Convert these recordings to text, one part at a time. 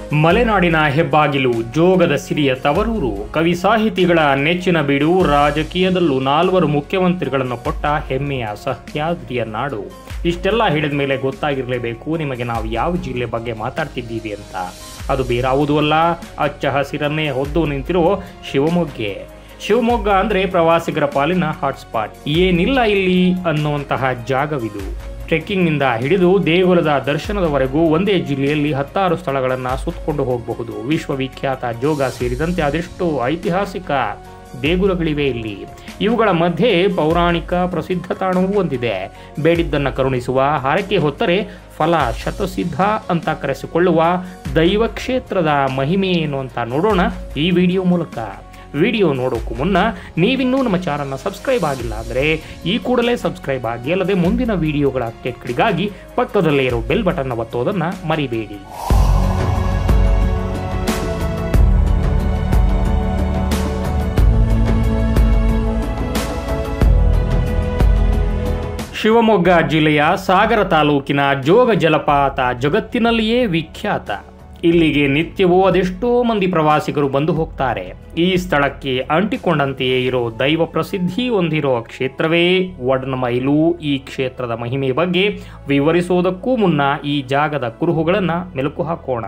ಮಲೆನಾಡಿನ ಹೆಬ್ಬಾಗಿಲು ಜೋಗದ ಸಿರಿಯ ತವರೂರು ಕವಿ ಸಾಹಿತಿಗಳ ನೆಚ್ಚಿನ ಬೀಡು ರಾಜಕೀಯದಲ್ಲೂ ನಾಲ್ವರು ಮುಖ್ಯಮಂತ್ರಿಗಳನ್ನು ಕೊಟ್ಟ ಹೆಮ್ಮೆಯ ಸಹ್ಯಾದ್ರಿಯ ನಾಡು ಇಷ್ಟೆಲ್ಲ ಹೇಳಿದ ಮೇಲೆ ಗೊತ್ತಾಗಿರಲೇಬೇಕು ನಿಮಗೆ ನಾವು ಯಾವ ಜಿಲ್ಲೆ ಬಗ್ಗೆ ಮಾತಾಡ್ತಿದ್ದೀವಿ ಅಂತ ಅದು ಬೇರಾವುದೂ ಅಲ್ಲ ಅಚ್ಚ ಹಸಿರನ್ನೇ ಹೊದ್ದು ನಿಂತಿರೋ ಶಿವಮೊಗ್ಗೆ ಶಿವಮೊಗ್ಗ ಅಂದ್ರೆ ಪ್ರವಾಸಿಗರ ಪಾಲಿನ ಹಾಟ್ಸ್ಪಾಟ್ ಏನಿಲ್ಲ ಇಲ್ಲಿ ಅನ್ನುವಂತಹ ಜಾಗವಿದು ಟ್ರೆಕ್ಕಿಂಗ್ನಿಂದ ಹಿಡಿದು ದೇಗುಲದ ದರ್ಶನದವರೆಗೂ ಒಂದೇ ಜಿಲ್ಲೆಯಲ್ಲಿ ಹತ್ತಾರು ಸ್ಥಳಗಳನ್ನು ಸುತ್ತಕೊಂಡು ಹೋಗಬಹುದು ವಿಶ್ವವಿಖ್ಯಾತ ಜೋಗ ಸೇರಿದಂತೆ ಅದೆಷ್ಟು ಐತಿಹಾಸಿಕ ದೇಗುಲಗಳಿವೆ ಇಲ್ಲಿ ಇವುಗಳ ಮಧ್ಯೆ ಪೌರಾಣಿಕ ಪ್ರಸಿದ್ಧ ತಾಣವೂ ಒಂದಿದೆ ಬೇಡಿದ್ದನ್ನು ಕರುಣಿಸುವ ಹಾರಕೆ ಹೊತ್ತರೆ ಫಲ ಶತಸಿದ್ಧ ಅಂತ ಕರೆಸಿಕೊಳ್ಳುವ ದೈವ ಕ್ಷೇತ್ರದ ಮಹಿಮೆ ಏನು ಅಂತ ನೋಡೋಣ ಈ ವಿಡಿಯೋ ಮೂಲಕ ವಿಡಿಯೋ ನೋಡೋಕ್ಕೂ ಮುನ್ನ ನೀವಿನ್ನೂ ನಮ್ಮ ಚಾನಲ್ನ ಸಬ್ಸ್ಕ್ರೈಬ್ ಆಗಿಲ್ಲ ಅಂದರೆ ಈ ಕೂಡಲೇ ಸಬ್ಸ್ಕ್ರೈಬ್ ಆಗಿ ಅಲ್ಲದೆ ಮುಂದಿನ ವಿಡಿಯೋಗಳ ಅಪ್ಡೇಟ್ಗಳಿಗಾಗಿ ಪಕ್ಕದಲ್ಲೇ ಇರೋ ಬೆಲ್ ಬಟನ್ನ ಒತ್ತೋದನ್ನು ಮರಿಬೇಡಿ ಶಿವಮೊಗ್ಗ ಜಿಲ್ಲೆಯ ಸಾಗರ ತಾಲೂಕಿನ ಜೋಗ ಜಲಪಾತ ಜಗತ್ತಿನಲ್ಲಿಯೇ ವಿಖ್ಯಾತ ಇಲ್ಲಿಗೆ ನಿತ್ಯವೂ ಅದೆಷ್ಟೋ ಮಂದಿ ಪ್ರವಾಸಿಗರು ಬಂದು ಹೋಗ್ತಾರೆ ಈ ಸ್ಥಳಕ್ಕೆ ಅಂಟಿಕೊಂಡಂತೆಯೇ ಇರೋ ದೈವ ಪ್ರಸಿದ್ಧಿ ಹೊಂದಿರೋ ಕ್ಷೇತ್ರವೇ ವಡನಮೈಲು ಈ ಕ್ಷೇತ್ರದ ಮಹಿಮೆ ಬಗ್ಗೆ ವಿವರಿಸೋದಕ್ಕೂ ಮುನ್ನ ಈ ಜಾಗದ ಕುರುಹುಗಳನ್ನು ಮೆಲುಕು ಹಾಕೋಣ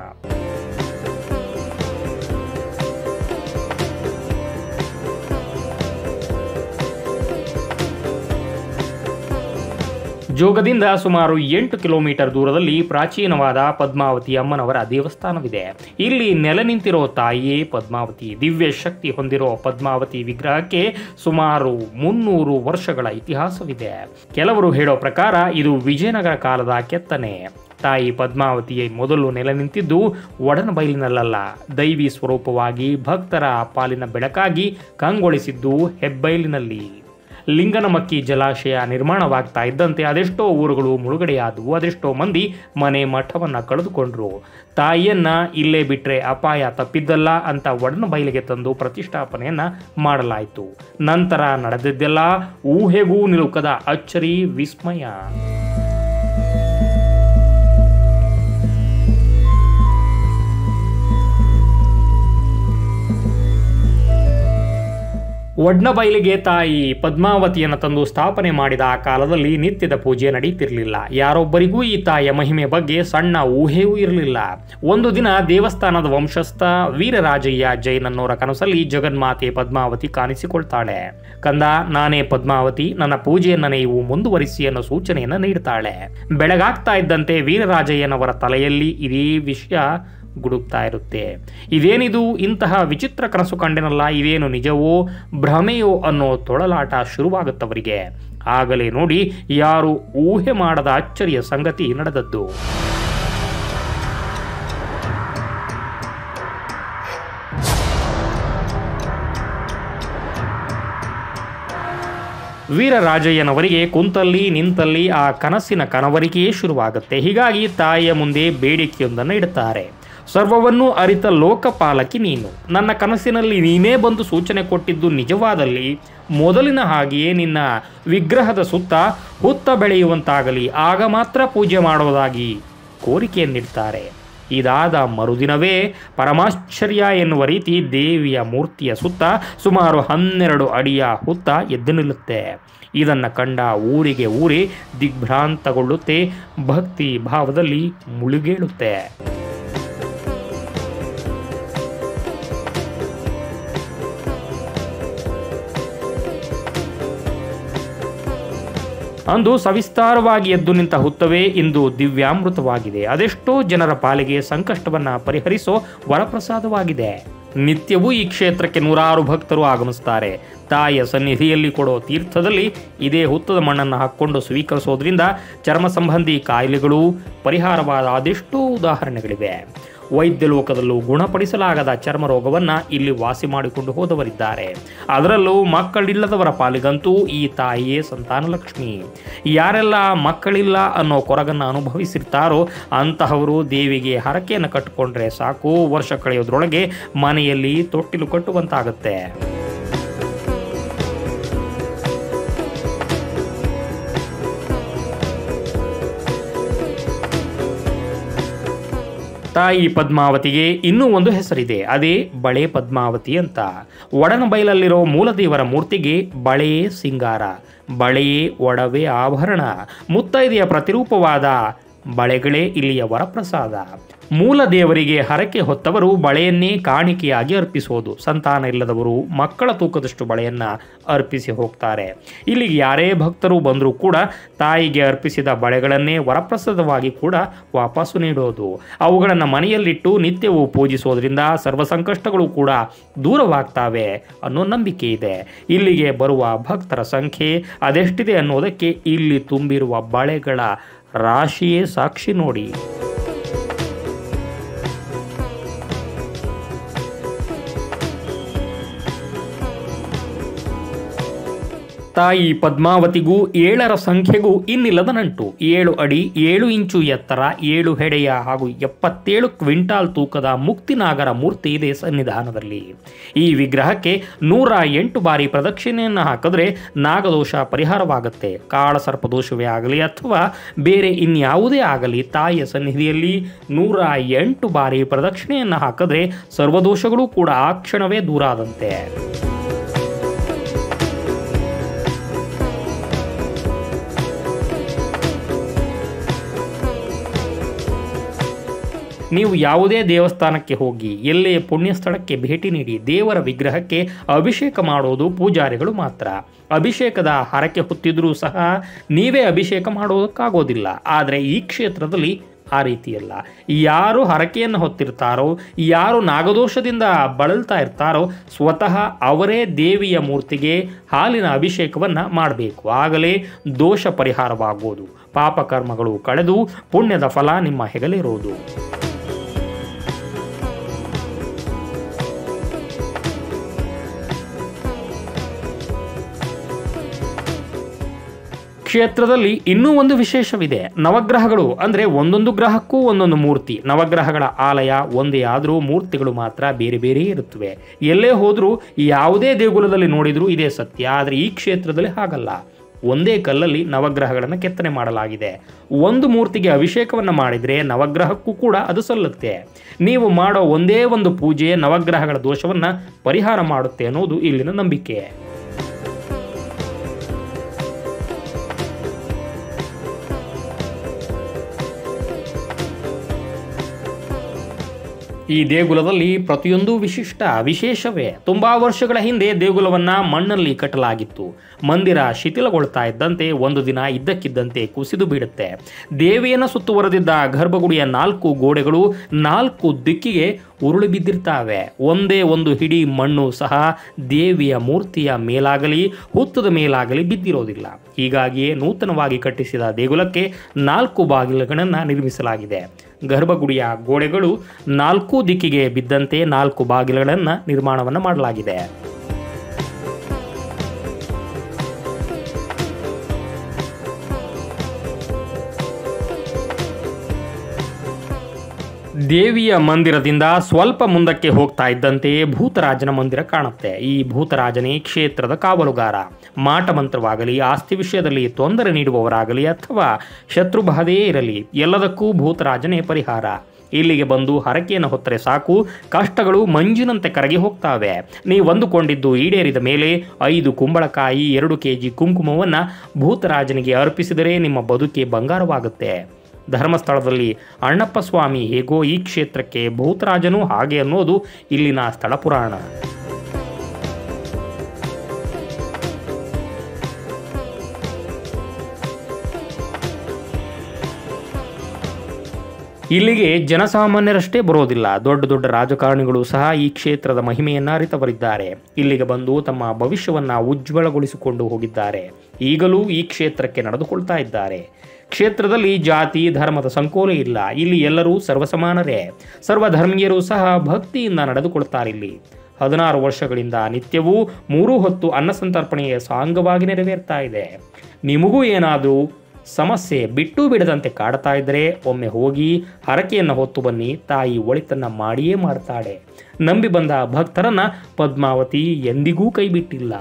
ಜೋಗದಿಂದ ಸುಮಾರು ಎಂಟು ಕಿಲೋಮೀಟರ್ ದೂರದಲ್ಲಿ ಪ್ರಾಚೀನವಾದ ಪದ್ಮಾವತಿ ಅಮ್ಮನವರ ದೇವಸ್ಥಾನವಿದೆ ಇಲ್ಲಿ ನೆಲೆ ನಿಂತಿರೋ ತಾಯಿಯೇ ಪದ್ಮಾವತಿ ದಿವ್ಯ ಶಕ್ತಿ ಹೊಂದಿರೋ ಪದ್ಮಾವತಿ ವಿಗ್ರಹಕ್ಕೆ ಸುಮಾರು ಮುನ್ನೂರು ವರ್ಷಗಳ ಇತಿಹಾಸವಿದೆ ಕೆಲವರು ಹೇಳೋ ಪ್ರಕಾರ ಇದು ವಿಜಯನಗರ ಕಾಲದ ಕೆತ್ತನೆ ತಾಯಿ ಪದ್ಮಾವತಿಯೇ ಮೊದಲು ನೆಲೆ ನಿಂತಿದ್ದು ಒಡನಬೈಲಿನಲ್ಲ ದೈವಿ ಸ್ವರೂಪವಾಗಿ ಭಕ್ತರ ಪಾಲಿನ ಬೆಳಕಾಗಿ ಕಂಗೊಳಿಸಿದ್ದು ಹೆಬ್ಬೈಲಿನಲ್ಲಿ ಲಿಂಗನಮಕ್ಕಿ ಜಲಾಶಯ ನಿರ್ಮಾಣವಾಗ್ತಾ ಇದ್ದಂತೆ ಅದೆಷ್ಟೋ ಊರುಗಳು ಮುಳುಗಡೆಯಾದವು ಅದೆಷ್ಟೋ ಮಂದಿ ಮನೆ ಮಠವನ್ನು ಕಳೆದುಕೊಂಡ್ರು ತಾಯಿಯನ್ನ ಇಲ್ಲೇ ಬಿಟ್ಟರೆ ಅಪಾಯ ತಪ್ಪಿದ್ದಲ್ಲ ಅಂತ ಒಡನ ಬಯಲಿಗೆ ತಂದು ಪ್ರತಿಷ್ಠಾಪನೆಯನ್ನ ಮಾಡಲಾಯಿತು ನಂತರ ನಡೆದಿದ್ದೆಲ್ಲ ಊಹೆಗೂ ನಿಲುಕದ ಅಚ್ಚರಿ ವಿಸ್ಮಯ ಒಡ್ನಬೈಲಿಗೆ ತಾಯಿ ಪದ್ಮಾವತಿಯನ್ನು ತಂದು ಸ್ಥಾಪನೆ ಮಾಡಿದ ಆ ಕಾಲದಲ್ಲಿ ನಿತ್ಯದ ಪೂಜೆ ನಡೀತಿರಲಿಲ್ಲ ಯಾರೊಬ್ಬರಿಗೂ ಈ ತಾಯಿಯ ಮಹಿಮೆ ಬಗ್ಗೆ ಸಣ್ಣ ಊಹೆಯೂ ಇರಲಿಲ್ಲ ಒಂದು ದಿನ ದೇವಸ್ಥಾನದ ವಂಶಸ್ಥ ವೀರರಾಜಯ್ಯ ಜೈನ್ ಅನ್ನೋರ ಕನಸಲ್ಲಿ ಜಗನ್ಮಾತೆ ಪದ್ಮಾವತಿ ಕಾಣಿಸಿಕೊಳ್ತಾಳೆ ಕಂದ ನಾನೇ ಪದ್ಮಾವತಿ ನನ್ನ ಪೂಜೆಯನ್ನು ನೀವು ಮುಂದುವರಿಸಿ ಅನ್ನೋ ಸೂಚನೆಯನ್ನು ನೀಡ್ತಾಳೆ ಬೆಳಗಾಗ್ತಾ ಇದ್ದಂತೆ ವೀರರಾಜಯ್ಯನವರ ತಲೆಯಲ್ಲಿ ಇದೇ ವಿಷಯ ಗುಡುಕ್ತಾ ಇರುತ್ತೆ ಇದೇನಿದು ಇಂತಹ ವಿಚಿತ್ರ ಕನಸು ಕಂಡೆನಲ್ಲ ಇದೇನು ನಿಜವೋ ಭ್ರಮೆಯೋ ಅನ್ನೋ ತೊಳಲಾಟ ಶುರುವಾಗುತ್ತವರಿಗೆ ಆಗಲೇ ನೋಡಿ ಯಾರು ಊಹೆ ಮಾಡದ ಅಚ್ಚರಿಯ ಸಂಗತಿ ನಡೆದದ್ದು ವೀರರಾಜಯ್ಯನವರಿಗೆ ಕುಂತಲ್ಲಿ ನಿಂತಲ್ಲಿ ಆ ಕನಸಿನ ಕನವರಿಕೆಯೇ ಶುರುವಾಗುತ್ತೆ ಹೀಗಾಗಿ ತಾಯಿಯ ಮುಂದೆ ಬೇಡಿಕೆಯೊಂದನ್ನು ಇಡುತ್ತಾರೆ ಸರ್ವವನ್ನೂ ಅರಿತ ಲೋಕಪಾಲಕಿ ನೀನು ನನ್ನ ಕನಸಿನಲ್ಲಿ ನೀನೇ ಬಂದು ಸೂಚನೆ ಕೊಟ್ಟಿದ್ದು ನಿಜವಾದಲ್ಲಿ ಮೊದಲಿನ ಹಾಗೆಯೇ ನಿನ್ನ ವಿಗ್ರಹದ ಸುತ್ತ ಹುತ್ತ ಬೆಳೆಯುವಂತಾಗಲಿ ಆಗ ಮಾತ್ರ ಪೂಜೆ ಮಾಡೋದಾಗಿ ಕೋರಿಕೆಯನ್ನಿಡ್ತಾರೆ ಇದಾದ ಮರುದಿನವೇ ಪರಮಾಶ್ಚರ್ಯ ಎನ್ನುವ ರೀತಿ ದೇವಿಯ ಮೂರ್ತಿಯ ಸುತ್ತ ಸುಮಾರು ಹನ್ನೆರಡು ಅಡಿಯ ಹುತ್ತ ಎದ್ದು ನಿಲ್ಲುತ್ತೆ ಇದನ್ನು ಕಂಡ ಊರಿಗೆ ಊರೇ ದಿಗ್ಭ್ರಾಂತಗೊಳ್ಳುತ್ತೆ ಭಕ್ತಿ ಭಾವದಲ್ಲಿ ಮುಳುಗೇಳುತ್ತೆ ಅಂದು ಸವಿಸ್ತಾರವಾಗಿ ಎದ್ದು ನಿಂತ ಹುತ್ತವೇ ಇಂದು ದಿವ್ಯಾಮೃತವಾಗಿದೆ ಅದೆಷ್ಟೋ ಜನರ ಪಾಲಿಗೆ ಸಂಕಷ್ಟವನ್ನ ಪರಿಹರಿಸೋ ವರಪ್ರಸಾದವಾಗಿದೆ ನಿತ್ಯವೂ ಈ ಕ್ಷೇತ್ರಕ್ಕೆ ನೂರಾರು ಭಕ್ತರು ಆಗಮಿಸ್ತಾರೆ ತಾಯಿಯ ಸನ್ನಿಧಿಯಲ್ಲಿ ಕೊಡೋ ತೀರ್ಥದಲ್ಲಿ ಇದೇ ಹುತ್ತದ ಮಣ್ಣನ್ನು ಹಾಕ್ಕೊಂಡು ಸ್ವೀಕರಿಸೋದ್ರಿಂದ ಚರ್ಮ ಸಂಬಂಧಿ ಕಾಯಿಲೆಗಳು ಪರಿಹಾರವಾದ ಅದೆಷ್ಟೋ ಉದಾಹರಣೆಗಳಿವೆ ವೈದ್ಯ ಲೋಕದಲ್ಲೂ ಗುಣಪಡಿಸಲಾಗದ ಚರ್ಮ ರೋಗವನ್ನು ಇಲ್ಲಿ ವಾಸಿ ಮಾಡಿಕೊಂಡು ಹೋದವರಿದ್ದಾರೆ ಅದರಲ್ಲೂ ಮಕ್ಕಳಿಲ್ಲದವರ ಪಾಲಿಗಂತೂ ಈ ತಾಯಿಯೇ ಸಂತಾನಲಕ್ಷ್ಮಿ ಯಾರೆಲ್ಲ ಮಕ್ಕಳಿಲ್ಲ ಅನ್ನೋ ಕೊರಗನ್ನು ಅನುಭವಿಸಿರ್ತಾರೋ ಅಂತಹವರು ದೇವಿಗೆ ಹರಕೆಯನ್ನು ಕಟ್ಟಿಕೊಂಡ್ರೆ ಸಾಕು ವರ್ಷ ಕಳೆಯೋದ್ರೊಳಗೆ ಮನೆಯಲ್ಲಿ ತೊಟ್ಟಿಲು ಕಟ್ಟುವಂತಾಗುತ್ತೆ ತಾಯಿ ಪದ್ಮಾವತಿಗೆ ಇನ್ನೂ ಒಂದು ಹೆಸರಿದೆ ಅದೇ ಬಳೆ ಪದ್ಮಾವತಿ ಅಂತ ಒಡನಬೈಲಲ್ಲಿರೋ ಮೂಲದೇವರ ಮೂರ್ತಿಗೆ ಬಳೆಯೇ ಸಿಂಗಾರ ಬಳೆಯೇ ಒಡವೆ ಆಭರಣ ಮುತ್ತೈದೆಯ ಪ್ರತಿರೂಪವಾದ ಬಳೆಗಳೇ ಇಲ್ಲಿಯ ವರಪ್ರಸಾದ ಮೂಲ ದೇವರಿಗೆ ಹರಕೆ ಹೊತ್ತವರು ಬಳೆಯನ್ನೇ ಕಾಣಿಕೆಯಾಗಿ ಅರ್ಪಿಸೋದು ಸಂತಾನ ಇಲ್ಲದವರು ಮಕ್ಕಳ ತೂಕದಷ್ಟು ಬಳೆಯನ್ನ ಅರ್ಪಿಸಿ ಹೋಗ್ತಾರೆ ಇಲ್ಲಿಗೆ ಯಾರೇ ಭಕ್ತರು ಬಂದರೂ ಕೂಡ ತಾಯಿಗೆ ಅರ್ಪಿಸಿದ ಬಳೆಗಳನ್ನೇ ವರಪ್ರಸಾದವಾಗಿ ಕೂಡ ವಾಪಸ್ಸು ನೀಡೋದು ಅವುಗಳನ್ನು ಮನೆಯಲ್ಲಿಟ್ಟು ನಿತ್ಯವೂ ಪೂಜಿಸೋದ್ರಿಂದ ಸರ್ವ ಸಂಕಷ್ಟಗಳು ಕೂಡ ದೂರವಾಗ್ತಾವೆ ಅನ್ನೋ ನಂಬಿಕೆ ಇದೆ ಇಲ್ಲಿಗೆ ಬರುವ ಭಕ್ತರ ಸಂಖ್ಯೆ ಅದೆಷ್ಟಿದೆ ಅನ್ನೋದಕ್ಕೆ ಇಲ್ಲಿ ತುಂಬಿರುವ ಬಳೆಗಳ ರಾಶಿಯೇ ಸಾಕ್ಷಿ ನೋಡಿ ತಾಯಿ ಪದ್ಮಾವತಿಗೂ ಏಳರ ಸಂಖ್ಯೆಗೂ ಇನ್ನಿಲ್ಲದ ನಂಟು ಏಳು ಅಡಿ ಏಳು ಇಂಚು ಎತ್ತರ ಏಳು ಹೆಡೆಯ ಹಾಗೂ ಎಪ್ಪತ್ತೇಳು ಕ್ವಿಂಟಾಲ್ ತೂಕದ ಮುಕ್ತಿನಾಗರ ಮೂರ್ತಿ ಇದೆ ಸನ್ನಿಧಾನದಲ್ಲಿ ಈ ವಿಗ್ರಹಕ್ಕೆ ನೂರ ಎಂಟು ಬಾರಿ ಪ್ರದಕ್ಷಿಣೆಯನ್ನು ಹಾಕಿದ್ರೆ ನಾಗದೋಷ ಪರಿಹಾರವಾಗುತ್ತೆ ಕಾಳಸರ್ಪ ದೋಷವೇ ಆಗಲಿ ಅಥವಾ ಬೇರೆ ಇನ್ಯಾವುದೇ ಆಗಲಿ ತಾಯಿಯ ಸನ್ನಿಧಿಯಲ್ಲಿ ನೂರ ಎಂಟು ಬಾರಿ ಪ್ರದಕ್ಷಿಣೆಯನ್ನು ಹಾಕಿದ್ರೆ ಸರ್ವದೋಷಗಳು ಕೂಡ ಆ ಕ್ಷಣವೇ ದೂರ ಆದಂತೆ ನೀವು ಯಾವುದೇ ದೇವಸ್ಥಾನಕ್ಕೆ ಹೋಗಿ ಎಲ್ಲೇ ಪುಣ್ಯ ಸ್ಥಳಕ್ಕೆ ಭೇಟಿ ನೀಡಿ ದೇವರ ವಿಗ್ರಹಕ್ಕೆ ಅಭಿಷೇಕ ಮಾಡೋದು ಪೂಜಾರಿಗಳು ಮಾತ್ರ ಅಭಿಷೇಕದ ಹರಕೆ ಹೊತ್ತಿದ್ರೂ ಸಹ ನೀವೇ ಅಭಿಷೇಕ ಮಾಡೋದಕ್ಕಾಗೋದಿಲ್ಲ ಆದರೆ ಈ ಕ್ಷೇತ್ರದಲ್ಲಿ ಆ ರೀತಿಯಲ್ಲ ಯಾರು ಹರಕೆಯನ್ನು ಹೊತ್ತಿರ್ತಾರೋ ಯಾರು ನಾಗದೋಷದಿಂದ ಬಳಲ್ತಾ ಇರ್ತಾರೋ ಸ್ವತಃ ಅವರೇ ದೇವಿಯ ಮೂರ್ತಿಗೆ ಹಾಲಿನ ಅಭಿಷೇಕವನ್ನು ಮಾಡಬೇಕು ಆಗಲೇ ದೋಷ ಪರಿಹಾರವಾಗುವುದು ಪಾಪಕರ್ಮಗಳು ಕಳೆದು ಪುಣ್ಯದ ಫಲ ನಿಮ್ಮ ಹೆಗಲಿರೋದು ಕ್ಷೇತ್ರದಲ್ಲಿ ಇನ್ನೂ ಒಂದು ವಿಶೇಷವಿದೆ ನವಗ್ರಹಗಳು ಅಂದರೆ ಒಂದೊಂದು ಗ್ರಹಕ್ಕೂ ಒಂದೊಂದು ಮೂರ್ತಿ ನವಗ್ರಹಗಳ ಆಲಯ ಒಂದೇ ಆದರೂ ಮೂರ್ತಿಗಳು ಮಾತ್ರ ಬೇರೆ ಬೇರೆ ಇರುತ್ತವೆ ಎಲ್ಲೇ ಹೋದರೂ ಯಾವುದೇ ದೇಗುಲದಲ್ಲಿ ನೋಡಿದರೂ ಇದೇ ಸತ್ಯ ಆದರೆ ಈ ಕ್ಷೇತ್ರದಲ್ಲಿ ಹಾಗಲ್ಲ ಒಂದೇ ಕಲ್ಲಲ್ಲಿ ನವಗ್ರಹಗಳನ್ನು ಕೆತ್ತನೆ ಮಾಡಲಾಗಿದೆ ಒಂದು ಮೂರ್ತಿಗೆ ಅಭಿಷೇಕವನ್ನು ಮಾಡಿದರೆ ನವಗ್ರಹಕ್ಕೂ ಕೂಡ ಅದು ಸಲ್ಲುತ್ತೆ ನೀವು ಮಾಡೋ ಒಂದೇ ಒಂದು ಪೂಜೆ ನವಗ್ರಹಗಳ ದೋಷವನ್ನು ಪರಿಹಾರ ಮಾಡುತ್ತೆ ಅನ್ನೋದು ಇಲ್ಲಿನ ನಂಬಿಕೆ ಈ ದೇಗುಲದಲ್ಲಿ ಪ್ರತಿಯೊಂದು ವಿಶಿಷ್ಟ ವಿಶೇಷವೇ ತುಂಬಾ ವರ್ಷಗಳ ಹಿಂದೆ ದೇಗುಲವನ್ನ ಮಣ್ಣಲ್ಲಿ ಕಟ್ಟಲಾಗಿತ್ತು ಮಂದಿರ ಶಿಥಿಲಗೊಳ್ತಾ ಇದ್ದಂತೆ ಒಂದು ದಿನ ಇದ್ದಕ್ಕಿದ್ದಂತೆ ಕುಸಿದು ಬೀಳುತ್ತೆ ದೇವಿಯನ್ನು ಸುತ್ತುವರೆದಿದ್ದ ಗರ್ಭಗುಡಿಯ ನಾಲ್ಕು ಗೋಡೆಗಳು ನಾಲ್ಕು ದಿಕ್ಕಿಗೆ ಉರುಳಿ ಬಿದ್ದಿರ್ತಾವೆ ಒಂದೇ ಒಂದು ಹಿಡಿ ಮಣ್ಣು ಸಹ ದೇವಿಯ ಮೂರ್ತಿಯ ಮೇಲಾಗಲಿ ಹುತ್ತದ ಮೇಲಾಗಲಿ ಬಿದ್ದಿರೋದಿಲ್ಲ ಹೀಗಾಗಿಯೇ ನೂತನವಾಗಿ ಕಟ್ಟಿಸಿದ ದೇಗುಲಕ್ಕೆ ನಾಲ್ಕು ಬಾಗಿಲುಗಳನ್ನು ನಿರ್ಮಿಸಲಾಗಿದೆ ಗರ್ಭಗುಡಿಯ ಗೋಡೆಗಳು ನಾಲ್ಕು ದಿಕ್ಕಿಗೆ ಬಿದ್ದಂತೆ ನಾಲ್ಕು ಬಾಗಿಲುಗಳನ್ನು ನಿರ್ಮಾಣವನ್ನು ಮಾಡಲಾಗಿದೆ ದೇವಿಯ ಮಂದಿರದಿಂದ ಸ್ವಲ್ಪ ಮುಂದಕ್ಕೆ ಹೋಗ್ತಾ ಇದ್ದಂತೆ ಭೂತರಾಜನ ಮಂದಿರ ಕಾಣುತ್ತೆ ಈ ಭೂತರಾಜನೇ ಕ್ಷೇತ್ರದ ಕಾವಲುಗಾರ ಮಾಟ ಮಂತ್ರವಾಗಲಿ ಆಸ್ತಿ ವಿಷಯದಲ್ಲಿ ತೊಂದರೆ ನೀಡುವವರಾಗಲಿ ಅಥವಾ ಶತ್ರುಬಾಧೆಯೇ ಇರಲಿ ಎಲ್ಲದಕ್ಕೂ ಭೂತರಾಜನೇ ಪರಿಹಾರ ಇಲ್ಲಿಗೆ ಬಂದು ಹರಕೆಯನ್ನು ಹೊತ್ತರೆ ಸಾಕು ಕಷ್ಟಗಳು ಮಂಜಿನಂತೆ ಕರಗಿ ಹೋಗ್ತಾವೆ ನೀವು ಅಂದುಕೊಂಡಿದ್ದು ಈಡೇರಿದ ಮೇಲೆ ಐದು ಕುಂಬಳಕಾಯಿ ಎರಡು ಕೆ ಜಿ ಕುಂಕುಮವನ್ನು ಭೂತರಾಜನಿಗೆ ಅರ್ಪಿಸಿದರೆ ನಿಮ್ಮ ಬದುಕೆ ಬಂಗಾರವಾಗುತ್ತೆ ಧರ್ಮಸ್ಥಳದಲ್ಲಿ ಅಣ್ಣಪ್ಪ ಸ್ವಾಮಿ ಹೇಗೋ ಈ ಕ್ಷೇತ್ರಕ್ಕೆ ಭೂತರಾಜನೂ ಹಾಗೆ ಅನ್ನೋದು ಇಲ್ಲಿನ ಸ್ಥಳ ಪುರಾಣ ಇಲ್ಲಿಗೆ ಜನಸಾಮಾನ್ಯರಷ್ಟೇ ಬರೋದಿಲ್ಲ ದೊಡ್ಡ ದೊಡ್ಡ ರಾಜಕಾರಣಿಗಳು ಸಹ ಈ ಕ್ಷೇತ್ರದ ಮಹಿಮೆಯನ್ನ ಅರಿತವರಿದ್ದಾರೆ ಇಲ್ಲಿಗೆ ಬಂದು ತಮ್ಮ ಭವಿಷ್ಯವನ್ನ ಉಜ್ವಲಗೊಳಿಸಿಕೊಂಡು ಹೋಗಿದ್ದಾರೆ ಈಗಲೂ ಈ ಕ್ಷೇತ್ರಕ್ಕೆ ನಡೆದುಕೊಳ್ತಾ ಇದ್ದಾರೆ ಕ್ಷೇತ್ರದಲ್ಲಿ ಜಾತಿ ಧರ್ಮದ ಸಂಕೋಲೆ ಇಲ್ಲ ಇಲ್ಲಿ ಎಲ್ಲರೂ ಸರ್ವಸಮಾನರೇ ಸರ್ವಧರ್ಮೀಯರು ಸಹ ಭಕ್ತಿಯಿಂದ ನಡೆದುಕೊಳ್ತಾರೆ ಇಲ್ಲಿ ಹದಿನಾರು ವರ್ಷಗಳಿಂದ ನಿತ್ಯವೂ ಮೂರು ಹೊತ್ತು ಅನ್ನ ಸಂತರ್ಪಣೆಯ ಸಾಂಗವಾಗಿ ನೆರವೇರ್ತಾ ಇದೆ ನಿಮಗೂ ಏನಾದರೂ ಸಮಸ್ಯೆ ಬಿಟ್ಟು ಬಿಡದಂತೆ ಕಾಡ್ತಾ ಇದ್ದರೆ ಒಮ್ಮೆ ಹೋಗಿ ಹರಕೆಯನ್ನು ಹೊತ್ತು ಬನ್ನಿ ತಾಯಿ ಒಳಿತನ್ನ ಮಾಡಿಯೇ ಮಾಡ್ತಾಳೆ ನಂಬಿ ಬಂದ ಭಕ್ತರನ್ನ ಪದ್ಮಾವತಿ ಎಂದಿಗೂ ಕೈಬಿಟ್ಟಿಲ್ಲ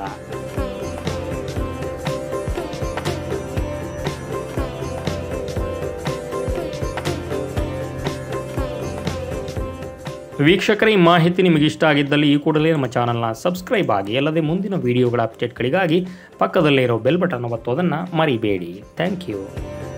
ವೀಕ್ಷಕರೇ ಈ ಮಾಹಿತಿ ನಿಮಗೆ ಇಷ್ಟ ಆಗಿದ್ದಲ್ಲಿ ಈ ಕೂಡಲೇ ನಮ್ಮ ಚಾನಲ್ನ ಸಬ್ಸ್ಕ್ರೈಬ್ ಆಗಿ ಅಲ್ಲದೆ ಮುಂದಿನ ವಿಡಿಯೋಗಳ ಅಪ್ಡೇಟ್ಗಳಿಗಾಗಿ ಪಕ್ಕದಲ್ಲೇ ಇರೋ ಬೆಲ್ ಬಟನ್ ಒತ್ತೋದನ್ನು ಮರಿಬೇಡಿ ಥ್ಯಾಂಕ್ ಯು